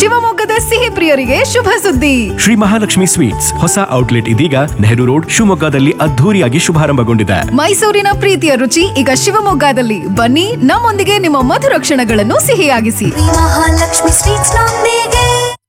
ಶಿವಮೊಗ್ಗದ ಸಿಹಿ ಪ್ರಿಯರಿಗೆ ಶುಭ ಸುದ್ದಿ ಶ್ರೀ ಮಹಾಲಕ್ಷ್ಮಿ ಸ್ವೀಟ್ಸ್ ಹೊಸ ಔಟ್ಲೆಟ್ ಇದೀಗ ನೆಹರು ರೋಡ್ ಶಿವಮೊಗ್ಗದಲ್ಲಿ ಅದ್ಧೂರಿಯಾಗಿ ಶುಭಾರಂಭಗೊಂಡಿದೆ ಮೈಸೂರಿನ ಪ್ರೀತಿಯ ರುಚಿ ಈಗ ಶಿವಮೊಗ್ಗದಲ್ಲಿ ಬನ್ನಿ ನಮ್ಮೊಂದಿಗೆ ನಿಮ್ಮ ಮಧುರ ಕ್ಷಣಗಳನ್ನು ಸಿಹಿಯಾಗಿಸಿ ಮಹಾಲಕ್ಷ್ಮಿ ಸ್ವೀಟ್ಸ್ ನೊಂದಿಗೆ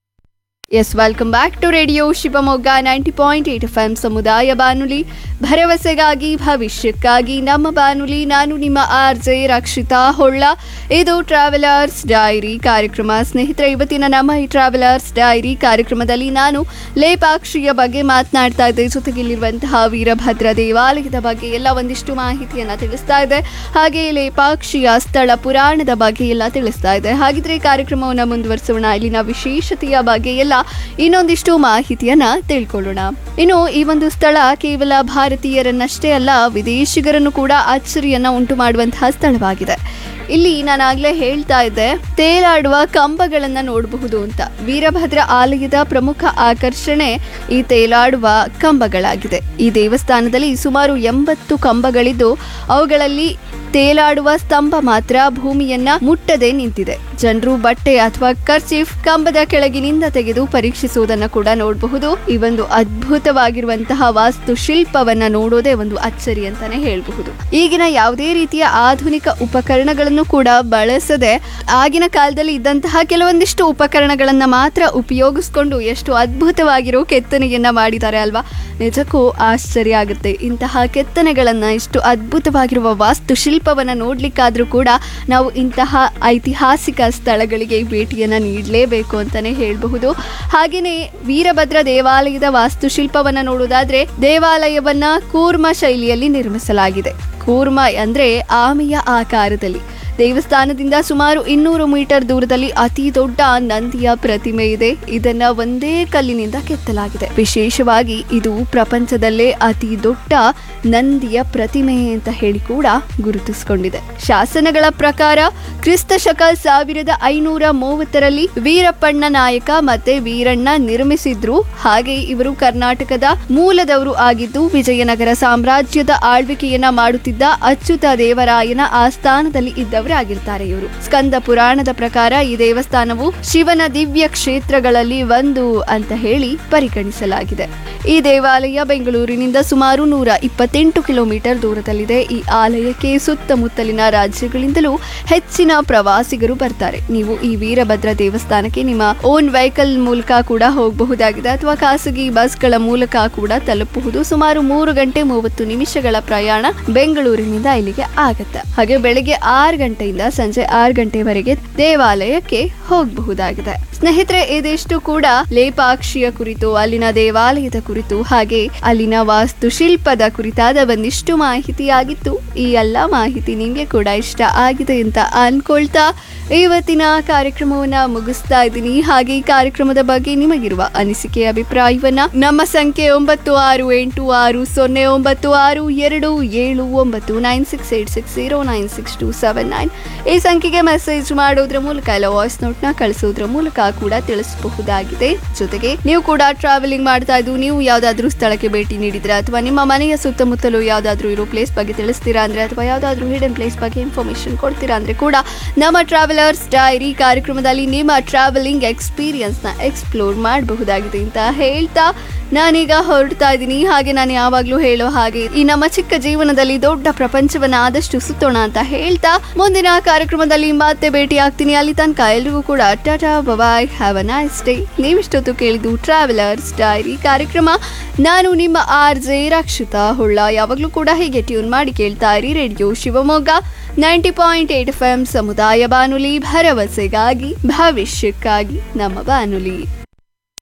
yes welcome back to radio Shivamogga ninety point eight F M ಸಮುದಾಯ ಬಾನುಲಿ ಭರವಸೆಗಾಗಿ ಭವಿಷ್ಯಕ್ಕಾಗಿ ನಮ್ಮ ಬಾನುಲಿ ನಾನು ನಿಮ್ಮ ಆರ್ ಜೆ ರಕ್ಷಿತಾ ಹೊಳ್ಳ ಇದು ಟ್ರಾವೆಲರ್ಸ್ ಡೈರಿ ಕಾರ್ಯಕ್ರಮ ಸ್ನೇಹಿತರೆ ಇವತ್ತಿನ ನಮ್ಮ ಈ ಟ್ರಾವೆಲರ್ಸ್ ಡೈರಿ ಕಾರ್ಯಕ್ರಮದಲ್ಲಿ ನಾನು ಲೇಪಾಕ್ಷಿಯ ಬಗ್ಗೆ ಮಾತನಾಡ್ತಾ ಇದ್ದೆ ಜೊತೆಗೆ ಇಲ್ಲಿರುವಂತಹ ವೀರಭದ್ರ ದೇವಾಲಯದ ಬಗ್ಗೆ ಎಲ್ಲ ಒಂದಿಷ್ಟು ಮಾಹಿತಿಯನ್ನ ತಿಳಿಸ್ತಾ ಇದೆ ಹಾಗೆ ಲೇಪಾಕ್ಷಿಯ ಸ್ಥಳ ಪುರಾಣದ ಬಗ್ಗೆ ಎಲ್ಲ ತಿಳಿಸ್ತಾ ಇದೆ ಹಾಗಿದ್ರೆ ಈ ಕಾರ್ಯಕ್ರಮವನ್ನು ಮುಂದುವರಿಸೋಣ ಇಲ್ಲಿನ ವಿಶೇಷತೆಯ ಬಗ್ಗೆ ಎಲ್ಲ ಇನ್ನೊಂದಿಷ್ಟು ಮಾಹಿತಿಯನ್ನ ತಿಳ್ಕೊಳ್ಳೋಣ ಇನ್ನು ಈ ಒಂದು ಸ್ಥಳ ಕೇವಲ ಭಾರತೀಯರನ್ನಷ್ಟೇ ಅಲ್ಲ ವಿದೇಶಿಗರನ್ನು ಕೂಡ ಅಚ್ಚರಿಯನ್ನ ಉಂಟು ಮಾಡುವಂತಹ ಸ್ಥಳವಾಗಿದೆ ಇಲ್ಲಿ ನಾನಾಗ್ಲೇ ಹೇಳ್ತಾ ಇದ್ದೆ ತೇಲಾಡುವ ಕಂಬಗಳನ್ನ ನೋಡಬಹುದು ಅಂತ ವೀರಭದ್ರ ಆಲಯದ ಪ್ರಮುಖ ಆಕರ್ಷಣೆ ಈ ತೇಲಾಡುವ ಕಂಬಗಳಾಗಿದೆ ಈ ದೇವಸ್ಥಾನದಲ್ಲಿ ಸುಮಾರು ಎಂಬತ್ತು ಕಂಬಗಳಿದ್ದು ಅವುಗಳಲ್ಲಿ ತೇಲಾಡುವ ಸ್ತಂಭ ಮಾತ್ರ ಭೂಮಿಯನ್ನ ಮುಟ್ಟದೆ ನಿಂತಿದೆ ಜನರು ಬಟ್ಟೆ ಅಥವಾ ಕರ್ಚಿಫ್ ಕಂಬದ ಕೆಳಗಿನಿಂದ ತೆಗೆದು ಪರೀಕ್ಷಿಸುವುದನ್ನ ಕೂಡ ನೋಡಬಹುದು ಈ ಒಂದು ಅದ್ಭುತವಾಗಿರುವಂತಹ ವಾಸ್ತುಶಿಲ್ಪವನ್ನ ನೋಡೋದೇ ಒಂದು ಅಚ್ಚರಿ ಅಂತಾನೆ ಹೇಳಬಹುದು ಈಗಿನ ಯಾವುದೇ ರೀತಿಯ ಆಧುನಿಕ ಉಪಕರಣಗಳನ್ನು ಕೂಡ ಬಳಸದೆ ಆಗಿನ ಕಾಲದಲ್ಲಿ ಇದ್ದಂತಹ ಕೆಲವೊಂದಿಷ್ಟು ಉಪಕರಣಗಳನ್ನ ಮಾತ್ರ ಉಪಯೋಗಿಸ್ಕೊಂಡು ಎಷ್ಟು ಅದ್ಭುತವಾಗಿರೋ ಕೆತ್ತನೆಯನ್ನ ಮಾಡಿದ್ದಾರೆ ಅಲ್ವಾ ನಿಜಕ್ಕೂ ಆಶ್ಚರ್ಯ ಆಗುತ್ತೆ ಇಂತಹ ಕೆತ್ತನೆಗಳನ್ನ ಇಷ್ಟು ಅದ್ಭುತವಾಗಿರುವ ವಾಸ್ತುಶಿಲ್ಪವನ್ನ ನೋಡ್ಲಿಕ್ಕಾದ್ರೂ ಕೂಡ ನಾವು ಇಂತಹ ಐತಿಹಾಸಿಕ ಸ್ಥಳಗಳಿಗೆ ಭೇಟಿಯನ್ನ ನೀಡಲೇಬೇಕು ಅಂತಾನೆ ಹೇಳಬಹುದು ಹಾಗೆಯೇ ವೀರಭದ್ರ ದೇವಾಲಯದ ವಾಸ್ತುಶಿಲ್ಪವನ್ನ ನೋಡೋದಾದ್ರೆ ದೇವಾಲಯವನ್ನ ಕೂರ್ಮ ಶೈಲಿಯಲ್ಲಿ ನಿರ್ಮಿಸಲಾಗಿದೆ ಕೂರ್ಮ ಅಂದ್ರೆ ಆಮೆಯ ಆಕಾರದಲ್ಲಿ ದೇವಸ್ಥಾನದಿಂದ ಸುಮಾರು ಇನ್ನೂರು ಮೀಟರ್ ದೂರದಲ್ಲಿ ಅತಿ ದೊಡ್ಡ ನಂದಿಯ ಪ್ರತಿಮೆ ಇದೆ ಇದನ್ನ ಒಂದೇ ಕಲ್ಲಿನಿಂದ ಕೆತ್ತಲಾಗಿದೆ ವಿಶೇಷವಾಗಿ ಇದು ಪ್ರಪಂಚದಲ್ಲೇ ಅತಿ ದೊಡ್ಡ ನಂದಿಯ ಪ್ರತಿಮೆ ಅಂತ ಹೇಳಿ ಕೂಡ ಗುರುತಿಸಿಕೊಂಡಿದೆ ಶಾಸನಗಳ ಪ್ರಕಾರ ಕ್ರಿಸ್ತ ಶಕ ಸಾವಿರದ ಐನೂರ ಮೂವತ್ತರಲ್ಲಿ ವೀರಪ್ಪಣ್ಣ ನಾಯಕ ಮತ್ತೆ ವೀರಣ್ಣ ನಿರ್ಮಿಸಿದ್ರು ಹಾಗೆ ಇವರು ಕರ್ನಾಟಕದ ಮೂಲದವರು ಆಗಿದ್ದು ವಿಜಯನಗರ ಸಾಮ್ರಾಜ್ಯದ ಆಳ್ವಿಕೆಯನ್ನ ಮಾಡುತ್ತಿದ್ದ ಅಚ್ಯುತ ದೇವರಾಯನ ಆಸ್ಥಾನದಲ್ಲಿ ಇದ್ದವರಾಗಿರ್ತಾರೆ ಇವರು ಸ್ಕಂದ ಪುರಾಣದ ಪ್ರಕಾರ ಈ ದೇವಸ್ಥಾನವು ಶಿವನ ದಿವ್ಯ ಕ್ಷೇತ್ರಗಳಲ್ಲಿ ಒಂದು ಅಂತ ಹೇಳಿ ಪರಿಗಣಿಸಲಾಗಿದೆ ಈ ದೇವಾಲಯ ಬೆಂಗಳೂರಿನಿಂದ ಸುಮಾರು ನೂರ ಇಪ್ಪತ್ತೆಂಟು ಕಿಲೋಮೀಟರ್ ದೂರದಲ್ಲಿದೆ ಈ ಆಲಯಕ್ಕೆ ಸುತ್ತಮುತ್ತಲಿನ ರಾಜ್ಯಗಳಿಂದಲೂ ಹೆಚ್ಚಿನ ಪ್ರವಾಸಿಗರು ಬರ್ತಾರೆ ನೀವು ಈ ವೀರಭದ್ರ ದೇವಸ್ಥಾನಕ್ಕೆ ನಿಮ್ಮ ಓನ್ ವೆಹಿಕಲ್ ಮೂಲಕ ಕೂಡ ಹೋಗಬಹುದಾಗಿದೆ ಅಥವಾ ಖಾಸಗಿ ಬಸ್ಗಳ ಮೂಲಕ ಕೂಡ ತಲುಪಬಹುದು ಸುಮಾರು ಮೂರು ಗಂಟೆ ಮೂವತ್ತು ನಿಮಿಷಗಳ ಪ್ರಯಾಣ ಬೆಂಗಳೂರಿನಿಂದ ಇಲ್ಲಿಗೆ ಆಗತ್ತೆ ಹಾಗೆ ಬೆಳಿಗ್ಗೆ ಆರು ಗಂಟೆಯಿಂದ ಸಂಜೆ ಆರು ಗಂಟೆವರೆಗೆ ದೇವಾಲಯಕ್ಕೆ ಹೋಗಬಹುದಾಗಿದೆ ಸ್ನೇಹಿತರೆ ಇದಿಷ್ಟು ಕೂಡ ಲೇಪಾಕ್ಷಿಯ ಕುರಿತು ಅಲ್ಲಿನ ದೇವಾಲಯದ ಕುರಿತು ಹಾಗೆ ಅಲ್ಲಿನ ವಾಸ್ತುಶಿಲ್ಪದ ಕುರಿತಾದ ಒಂದಿಷ್ಟು ಮಾಹಿತಿಯಾಗಿತ್ತು ಈ ಎಲ್ಲ ಮಾಹಿತಿ ನಿಮಗೆ ಕೂಡ ಇಷ್ಟ ಆಗಿದೆ ಅಂತ ಅನ್ಕೊಳ್ತಾ ಇವತ್ತಿನ ಕಾರ್ಯಕ್ರಮವನ್ನ ಮುಗಿಸ್ತಾ ಇದ್ದೀನಿ ಹಾಗೆ ಈ ಕಾರ್ಯಕ್ರಮದ ಬಗ್ಗೆ ನಿಮಗಿರುವ ಅನಿಸಿಕೆ ಅಭಿಪ್ರಾಯವನ್ನ ನಮ್ಮ ಸಂಖ್ಯೆ ಒಂಬತ್ತು ಆರು ಎಂಟು ಆರು ಸೊನ್ನೆ ಒಂಬತ್ತು ಆರು ಎರಡು ಏಳು ಒಂಬತ್ತು nine six eight six zero nine six two seven nine ಈ ಸಂಖ್ಯೆಗೆ ಮೆಸೇಜ್ ಮಾಡೋದ್ರ ಮೂಲಕ ಇಲ್ಲ ವಾಯ್ಸ್ ನೋಟ್ನ ಕಳಿಸೋದ್ರ ಮೂಲಕ ಕೂಡ ತಿಳಿಸಬಹುದಾಗಿದೆ ಜೊತೆಗೆ ನೀವು ಕೂಡ ಟ್ರಾವೆಲಿಂಗ್ ಮಾಡ್ತಾ ಇದ್ದು ನೀವು ಯಾವ್ದಾದ್ರೂ ಸ್ಥಳಕ್ಕೆ ಭೇಟಿ ನೀಡಿದ್ರೆ ಅಥವಾ ನಿಮ್ಮ ಮನೆಯ ಸುತ್ತಮುತ್ತಲು ಯಾವ್ದಾದ್ರೂ ಇರೋ ಪ್ಲೇಸ್ ಬಗ್ಗೆ ತಿಳಿಸ್ತೀರಾ ಅಂದ್ರೆ ಅಥವಾ ಯಾವ್ದಾದ್ರೂ ಹಿಡನ್ ಪ್ಲೇಸ್ ಬಗ್ಗೆ ಇನ್ಫಾರ್ಮೇಶನ್ ಕೊಡ್ತೀರಾ ಅಂದ್ರೆ ಕೂಡ ನಮ್ಮ ಟ್ರಾವೆಲರ್ಸ್ ಡೈರಿ ಕಾರ್ಯಕ್ರಮದಲ್ಲಿ ನಿಮ್ಮ ಟ್ರಾವೆಲಿಂಗ್ ಎಕ್ಸ್ಪೀರಿಯನ್ಸ್ ನ ಎಕ್ಸ್ಪ್ಲೋರ್ ಮಾಡಬಹುದಾಗಿದೆ ಅಂತ ಹೇಳ್ತಾ ನಾನೀಗ ಹೊರಡ್ತಾ ಇದ್ದೀನಿ ಹಾಗೆ ನಾನು ಯಾವಾಗ್ಲೂ ಹೇಳೋ ಹಾಗೆ ಈ ನಮ್ಮ ಚಿಕ್ಕ ಜೀವನದಲ್ಲಿ ದೊಡ್ಡ ಪ್ರಪಂಚವನ್ನ ಆದಷ್ಟು ಸುತ್ತೋಣ ಅಂತ ಹೇಳ್ತಾ ಮುಂದಿನ ಕಾರ್ಯಕ್ರಮದಲ್ಲಿ ಮತ್ತೆ ಭೇಟಿ ಆಗ್ತೀನಿ ಅಲ್ಲಿ ತನಕ ಎಲ್ರಿಗೂ ಕೂಡ tata bye bye have a nice day ನೀವಿಷ್ಟೊತ್ತು ಕೇಳಿದ್ದು ಟ್ರಾವೆಲರ್ಸ್ ಡೈರಿ ಕಾರ್ಯಕ್ರಮ ನಾನು ನಿಮ್ಮ ಆರ್ ಜೆ ರಕ್ಷಿತಾ ಹೊಳ್ಳ ಯಾವಾಗಲೂ ಕೂಡ ಹೀಗೆ ಟ್ಯೂನ್ ಮಾಡಿ ಕೇಳ್ತಾ ಇರಿ radio Shivamogga ninety point eight F M ಸಮುದಾಯ ಬಾನುಲಿ ಭರವಸೆಗಾಗಿ ಭವಿಷ್ಯಕ್ಕಾಗಿ ನಮ್ಮ ಬಾನುಲಿ